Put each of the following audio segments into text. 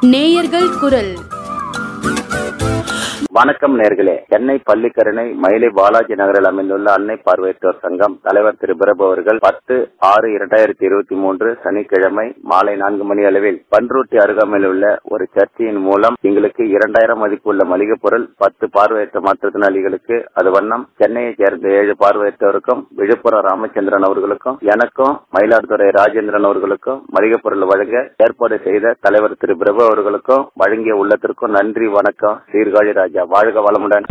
நேயர்கள் குரல் வணக்கம் நேர்களே சென்னை பள்ளிக்கரணை மயிலை பாலாஜி நகரில் அமைந்துள்ள அன்னை பார்வையற்றோர் சங்கம் தலைவர் திரு பிரபு அவர்கள் பத்து ஆறு இரண்டாயிரத்தி இருபத்தி மூன்று சனிக்கிழமை மாலை நான்கு மணி அளவில் பன்ருட்டி அருகாமையில் உள்ள ஒரு சர்ச்சையின் மூலம் எங்களுக்கு இரண்டாயிரம் மதிப்புள்ள மளிகை பொருள் பத்து பார்வையற்ற மாற்றுத்திறனாளிகளுக்கு அது வண்ணம் சென்னையை சேர்ந்த ஏழு பார்வையற்றோருக்கும் விழுப்புரம் ராமச்சந்திரன் அவர்களுக்கும் எனக்கும் மயிலாடுதுறை ராஜேந்திரன் அவர்களுக்கும் மளிகை பொருள் வழங்க ஏற்பாடு செய்த தலைவர் திரு பிரபு அவர்களுக்கும் வழங்கிய உள்ளத்திற்கும் நன்றி வணக்கம் சீர்காழி ராஜா வாழ்க வளமுடன்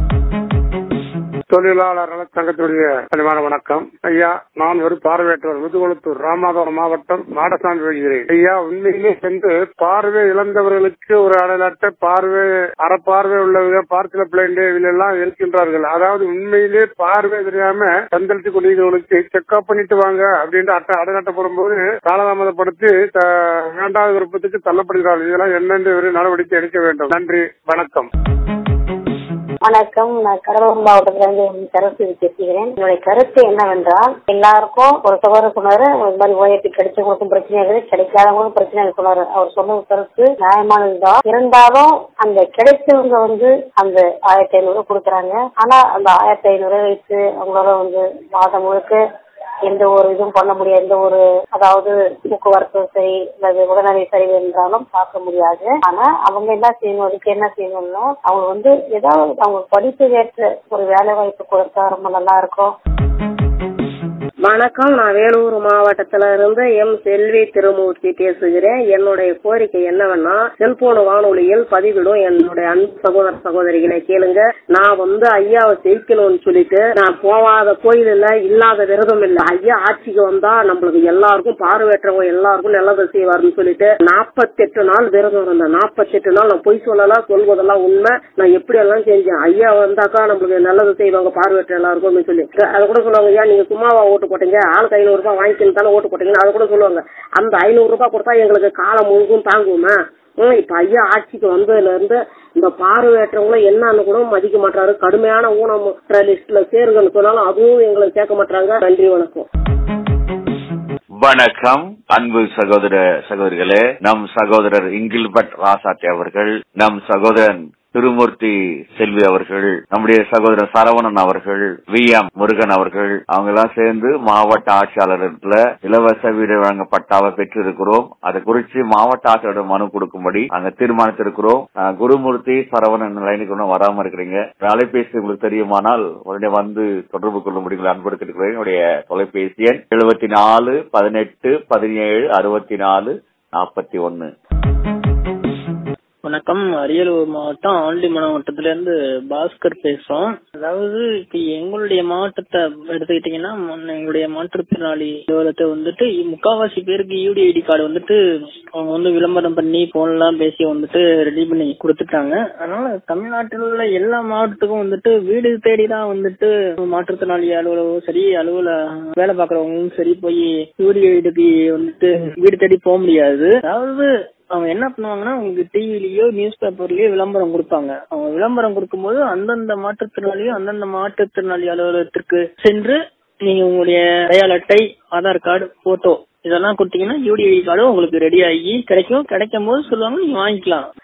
தொழிலாளர் நலச்சங்கத்துடைய பணிவான வணக்கம் ஐயா நான் ஒரு பார்வையற்றவர் முதுகுளத்தூர் ராமநாதபுரம் மாவட்டம் மாடசாமி வருகிறேன் ஐயா உண்மையிலே சென்று பார்வை இழந்தவர்களுக்கு ஒரு அடையாளத்தை பார்வை அறப்பார்வை உள்ளவங்க பார்க்கல பிளைண்டு எல்லாம் இருக்கின்றார்கள் அதாவது உண்மையிலே பார்வை தெரியாம தந்தளித்து கொண்டிருக்கிறவர்களுக்கு செக்அப் பண்ணிட்டு வாங்க அப்படின்ற அட்டை அடையாளத்தை போடும்போது காலதாமதப்படுத்தி த- வேண்டாத விருப்பத்துக்கு தள்ளப்படுகிறார்கள் இதெல்லாம் என்னென்று ஒரு நடவடிக்கை எடுக்க வேண்டும் நன்றி வணக்கம் வணக்கம் நான் கடலூர் மாவட்டத்துல இருந்து சரஸ்வதி பேசுகிறேன் என்னுடைய கருத்து என்னவென்றால் எல்லாருக்கும் ஒரு சகோதர சொன்னாரு இந்த மாதிரி ஓஏபி கிடைச்சவங்களுக்கும் பிரச்சனை இருக்குது கிடைக்காதவங்களுக்கும் பிரச்சனை சொன்னாரு அவர் சொன்ன கருத்து நியாயமானதுதான் இருந்தாலும் அந்த கிடைச்சவங்க வந்து அந்த ஆயிரத்தி ஐநூறு கொடுக்குறாங்க ஆனா அந்த ஆயிரத்தி ஐநூறு வைத்து அவங்களால வந்து மாதம் முழுக்க எந்த ஒரு இதுவும் பண்ண முடியாது எந்த ஒரு அதாவது போக்குவரத்து சரி அல்லது உடனடி சரி என்றாலும் பார்க்க முடியாது ஆனா அவங்க என்ன செய்யணும் அதுக்கு என்ன செய்யணும்னா அவங்க வந்து ஏதாவது அவங்க படிப்பு ஏற்ற ஒரு வேலை வாய்ப்பு கொடுத்தா ரொம்ப நல்லா இருக்கும் வணக்கம் நான் வேலூர் மாவட்டத்துல இருந்து எம் செல்வி திருமூர்த்தி பேசுகிறேன் என்னுடைய கோரிக்கை என்னவென்னா செல்போன் வானொலியில் பதிவிடும் என்னுடைய அன்பு சகோதர சகோதரிகளை கேளுங்க நான் வந்து ஐயாவை ஜெயிக்கணும்னு சொல்லிட்டு நான் போகாத கோயில் இல்ல இல்லாத விரதம் இல்ல ஐயா ஆட்சிக்கு வந்தா நம்மளுக்கு எல்லாருக்கும் பார்வையற்றவங்க எல்லாருக்கும் நல்லது செய்வாருன்னு சொல்லிட்டு நாற்பத்தெட்டு நாள் விரதம் இருந்தேன் நாற்பத்தெட்டு நாள் நான் பொய் சொல்லலாம் சொல்வதெல்லாம் உண்மை நான் எப்படி எல்லாம் செஞ்சேன் ஐயா வந்தாக்கா நம்மளுக்கு நல்லது செய்வாங்க பார்வையற்ற எல்லாருக்கும் அப்படின்னு சொல்லி அதை கூட சொல்லுவாங்க ஐயா நீங்க சும்மாவா ஓட்டு போட்டீங்க ஆளுக்கு ஐநூறு ரூபாய் வாங்கிக்கணும் தானே ஓட்டு போட்டீங்கன்னு அதை கூட சொல்லுவாங்க அந்த ஐநூறு ரூபாய் கொடுத்தா எங்களுக்கு காலம் முழுக்கும் தாங்குமா ஹம், இப்ப ஐயா ஆட்சிக்கு வந்ததுல இருந்து இந்த பார்வையற்றவங்களும் என்னன்னு கூட மதிக்க மாட்டாரு கடுமையான ஊனமுற்ற லிஸ்ட்ல சேருங்கன்னு சொன்னாலும் அதுவும் எங்களுக்கு கேட்க மாட்டாங்க நன்றி வணக்கம் வணக்கம் அன்பு சகோதர சகோதரிகளே நம் சகோதரர் இங்கில்பட் ராசாத்தி அவர்கள் நம் சகோதரன் திருமூர்த்தி செல்வி அவர்கள் நம்முடைய சகோதரர் சரவணன் அவர்கள் வி எம் முருகன் அவர்கள் அவங்க எல்லாம் சேர்ந்து மாவட்ட ஆட்சியாளர்ல இலவச வீடு வழங்க பட்டாவை பெற்றிருக்கிறோம் அதை குறித்து மாவட்ட ஆட்சியரிடம் மனு கொடுக்கும்படி அங்க தீர்மானித்திருக்கிறோம் அஹ், குருமூர்த்தி சரவணன் லைனுக்கு இன்னும் வராம இருக்கிறீங்க அலைபேசி உங்களுக்கு தெரியுமானால் உடனே வந்து தொடர்பு கொள்ள முடியும் அன்பு கேட்டுக்கிறேன் என்னுடைய தொலைபேசி எண் எழுபத்தி நாலு பதினெட்டு பதினேழு அறுபத்தி நாலு நாற்பத்தி ஒன்னு வணக்கம் அரியலூர் மாவட்டம் ஆண்டிமலை மாவட்டத்துல இருந்து பாஸ்கர் பேசுறோம் அதாவது இப்ப எங்களுடைய மாவட்டத்தை எடுத்துக்கிட்டீங்கன்னா முன்ன எங்களுடைய மாற்றுத்திறனாளி அலுவலகத்தை வந்துட்டு முக்காவாசி பேருக்கு யூடிஐடி கார்டு வந்துட்டு அவங்க வந்து விளம்பரம் பண்ணி போன்லாம் பேசி வந்துட்டு ரெடி பண்ணி கொடுத்துட்டாங்க அதனால தமிழ்நாட்டில் உள்ள எல்லா மாவட்டத்துக்கும் வந்துட்டு வீடு தேடி தான் வந்துட்டு மாற்றுத்திறனாளி அலுவலகம் சரி அலுவல வேலை பாக்குறவங்களும் சரி போய் யூடிஐடிக்கு வந்துட்டு வீடு தேடி போக முடியாது அதாவது அவங்க என்ன பண்ணுவாங்கன்னா உங்களுக்கு டிவிலயோ நியூஸ் பேப்பர்லயோ விளம்பரம் கொடுப்பாங்க அவங்க விளம்பரம் கொடுக்கும்போது அந்தந்த மாற்றுத்திறனாளியோ அந்தந்த மாற்றுத்திறனாளி அலுவலகத்திற்கு சென்று நீங்க உங்களுடைய அடையாள அட்டை ஆதார் கார்டு போட்டோ இதெல்லாம் கொடுத்தீங்கன்னா யூடிஐ கார்டும் உங்களுக்கு ரெடி ஆகி கிடைக்கும் கிடைக்கும் போது சொல்லுவாங்க நீங்க வாங்கிக்கலாம்